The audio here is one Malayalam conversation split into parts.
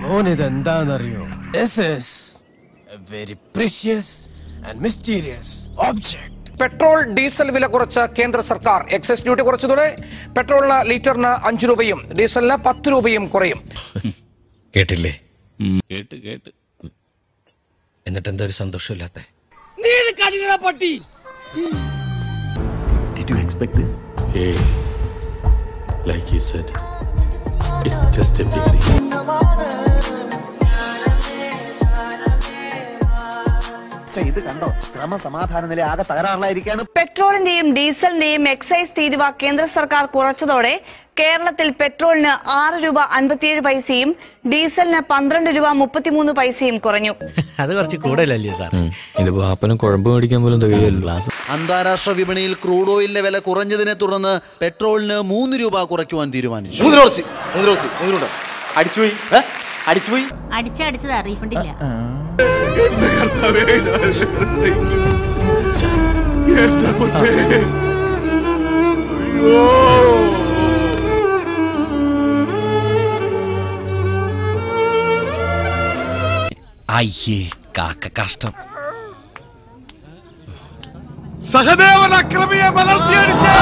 ഓനിതെന്താണെന്നറിയോ this is a very precious and mysterious object petrol diesel വില കുറച്ച കേന്ദ്ര സർക്കാർ എക്സൈസ് ഡ്യൂട്ടി കുറച്ചതോടെ പെട്രോളിന് ലിറ്ററിന് അഞ്ച് രൂപയും ഡീസലിന് പത്ത് രൂപയും കുറയും കേട്ടില്ലേ കേട്ട് കേട്ട് എന്നിട്ട് എന്താ ഒരു സന്തോഷമില്ലാത്ത Did you expect this? Hey, like you said, it's just a beginning. ഇത് കണ്ടോ ക്രമസമാധാന നില ആകെ തകരാറിലായിരിക്കാണ് പെട്രോളിന്റെയും ഡീസലിന്റെയും എക്സൈസ് തീരുവ കേന്ദ്ര സർക്കാർ കുറച്ചതോടെ കേരളത്തിൽ പെട്രോളിന് ആറ് രൂപ അൻപത്തിയേഴ് പൈസയും ഡീസലിന് പന്ത്രണ്ട് രൂപ മുപ്പത്തിമൂന്ന് പൈസയും കുറഞ്ഞു അത് കുറച്ച് കൂടുതലല്ലേ സാർ ഇത് വാപ്പനും കുഴമ്പ് മേടിക്കാൻ പോലും തികയല്ലോ ഗ്ലാസ് അന്താരാഷ്ട്ര വിപണിയിൽ ക്രൂഡ് ഓയിലിന്റെ വില കുറഞ്ഞതിനെ തുടർന്ന് പെട്രോളിന് മൂന്ന് രൂപ കുറയ്ക്കുവാൻ തീരുമാനിച്ചു അടിച്ചുപോയി അടിച്ചുപോയി അടിച്ചടിച്ചതാ റീഫണ്ട് ഇല്ല അയ്യേ കാക്ക കഷ്ടം സഹദേവൻ അക്രമിയെ വളർത്തിയെടുത്ത്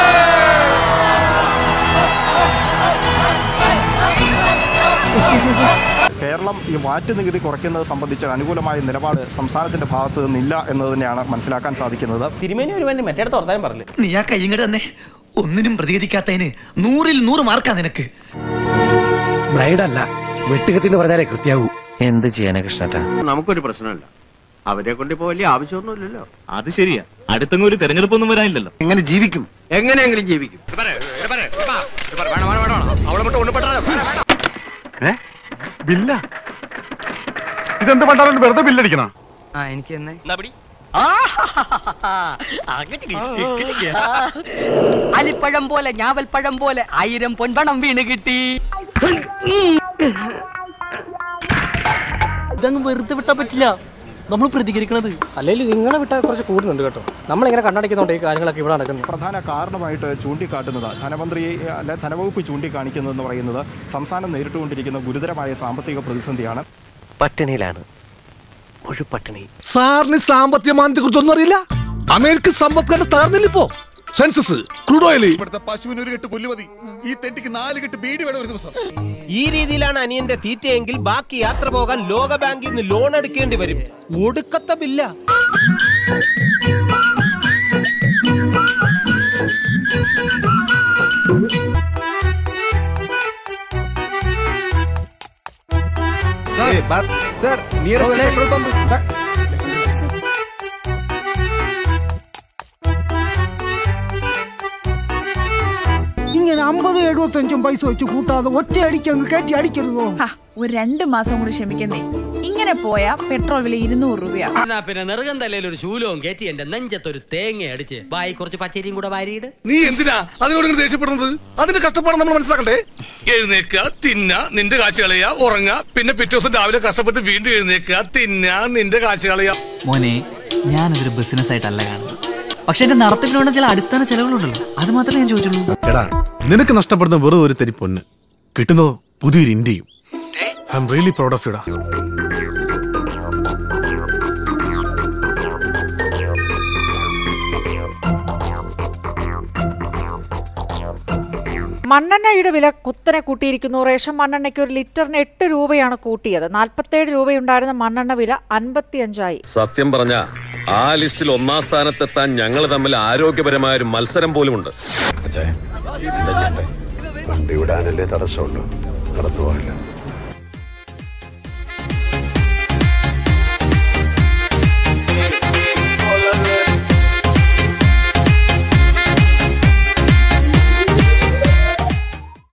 കേരളം ഈ വാറ്റ് നികുതി കുറയ്ക്കുന്നത് സംബന്ധിച്ച് അനുകൂലമായ നിലപാട് സംസ്ഥാനത്തിന്റെ ഭാഗത്ത് നിന്നില്ല എന്നത് തന്നെയാണ് മനസ്സിലാക്കാൻ സാധിക്കുന്നത് തിരുമേനി ഒരു വേണ്ടി മറ്റേടത്ത് വർത്താനം പറഞ്ഞില്ലേ നീ ആ കൈ ഇങ്ങോട്ട് തന്നെ ഒന്നിനും പ്രതികരിക്കാത്തതിന് നൂറിൽ നൂറ് മാർക്കാ നിനക്ക് ബ്ലൈഡല്ല വെട്ടുകത്തിന് പറഞ്ഞാലേ കൃത്യാവൂ എന്ത് ചെയ്യാനാ കൃഷ്ണട്ടാ നമുക്കൊരു പ്രശ്നമില്ല അവരെ കൊണ്ട് ഇപ്പോ വലിയ ആവശ്യമൊന്നുമില്ലല്ലോ അത് ശരിയാ അടുത്തെങ്ങും ഒരു തെരഞ്ഞെടുപ്പൊന്നും വരാനില്ലല്ലോ എങ്ങനെ ജീവിക്കും എങ്ങനെയെങ്കിലും ജീവിക്കും ബില്ല ഇതെന്ത് പണ്ടാലും വെറുതെ ബില്ലടിക്കണ ആ എനിക്ക് തന്നെ അലിപ്പഴം പോലെ ഞാവൽപ്പഴം പോലെ ആയിരം പൊൻപണം വീണ് കിട്ടി ഇതങ്ങ് വെറുതെ വിട്ടാ പറ്റില്ല നമ്മൾ പ്രതികരിക്കണത് അല്ലെങ്കിൽ നിങ്ങളെ വിട്ടാൽ കുറച്ച് കൂടുന്നുണ്ട് കേട്ടോ നമ്മളിങ്ങനെ കണ്ണടയ്ക്കുന്നുണ്ട് ഈ കാര്യങ്ങളൊക്കെ ഇവിടെ നടക്കുന്നത് പ്രധാന കാരണമായിട്ട് ചൂണ്ടിക്കാട്ടുന്നത് ധനമന്ത്രി അല്ലെ ധനവകുപ്പ് ചൂണ്ടിക്കാണിക്കുന്നതെന്ന് പറയുന്നത് സംസ്ഥാനം നേരിട്ടുകൊണ്ടിരിക്കുന്ന ഗുരുതരമായ സാമ്പത്തിക പ്രതിസന്ധിയാണ് പട്ടിണിയിലാണ് ഒരു പട്ടിണി സാറിന് സാമ്പത്തിക മാനത്തെ കുറിച്ചൊന്നും അറിയില്ല അമേരിക്കൻ സമ്പത്കാരൻ തകർന്നില്ലിപ്പോ സെൻസസ് ക്രൂഡ് ഓയിൽ ഇവിടുത്തെ പശുവിന് ഒരു കെട്ട് പുല്ല് മതി ഈ തെണ്ടിക്ക് നാല് കെട്ട് ബീഡി വേണം ഒരു ദിവസം ഈ രീതിയിലാണ് അനിയന്റെ തീറ്റയെങ്കിൽ ബാക്കി യാത്ര പോകാൻ ലോക ബാങ്കിൽ നിന്ന് ലോൺ എടുക്കേണ്ടി വരും ഒടുക്കത്തെ ബില്ല സർ നിയറസ്റ്റ് പെട്രോൾ പമ്പ് ഇങ്ങനെ അമ്പത് എഴുപത്തഞ്ചും പൈസ വെച്ച് കൂട്ടാതെ ഒറ്റയടിക്ക് അങ്ങ് കയറ്റി അടിക്കരുതോ ഒരു രണ്ട് മാസം കൂടി ക്ഷമിക്കുന്നേ ഇങ്ങനെ പോയാ പെട്രോൾ വില ഇരുന്നൂറ് രൂപയാ എന്നാ പിന്നെ നെറുകം തലയിൽ ഒരു ശൂലവും കയറ്റി എന്റെ നെഞ്ചത്തൊരു തേങ്ങ അടിച്ച് ബായി കുറച്ച് പച്ചരിയും കൂടെ വാരിയിട് നീ എന്തിനാ അതിനോട് ഇങ്ങനെ ദേഷ്യപ്പെടുന്നത് അതിന്റെ കഷ്ടപ്പാട് നമ്മൾ മനസ്സിലാക്കണ്ടേ എഴുന്നേക്കുക തിന്ന നിന്റെ കാശ് കളയുക ഉറങ്ങുക പിന്നെ പിറ്റേ ദിവസം രാവിലെ കഷ്ടപ്പെട്ട് വീണ്ടും എഴുന്നേക്കുക തിന്ന നിന്റെ കാശ് കളയുക മോനെ ഞാനതൊരു ബിസിനസ് ആയിട്ടല്ല കാണുന്നത് പക്ഷെ എന്റെ നടത്തിപ്പിനുള്ള ചില അടിസ്ഥാന ചെലവുകളുണ്ടല്ലോ അത് മാത്രമേ ഞാൻ ചോദിച്ചുള്ളൂ എടാ നിനക്ക് നഷ്ടപ്പെടുന്ന വെറും ഒരു തരി പൊന്ന് കിട്ടുന്നതോ പുതിയൊരു ഇന്ത്യയും I am really proud of യുടാ മണ്ണെണ്ണയുടെ വില കുത്തനെ കൂട്ടിയിരിക്കുന്നു റേഷൻ മണ്ണെണ്ണയ്ക്ക് ഒരു ലിറ്ററിന് എട്ട് രൂപയാണ് കൂട്ടിയത് നാൽപ്പത്തേഴ് രൂപയുണ്ടായിരുന്ന മണ്ണെണ്ണ വില അൻപത്തിയഞ്ചായി സത്യം പറഞ്ഞ ആ ലിസ്റ്റിൽ ഒന്നാം സ്ഥാനത്തെത്താൻ ഞങ്ങൾ തമ്മിൽ ആരോഗ്യപരമായ ഒരു മത്സരം പോലുമുണ്ട് വണ്ടി വിടാനല്ലേ തടസ്സമുള്ളൂ നടന്നു പോകില്ല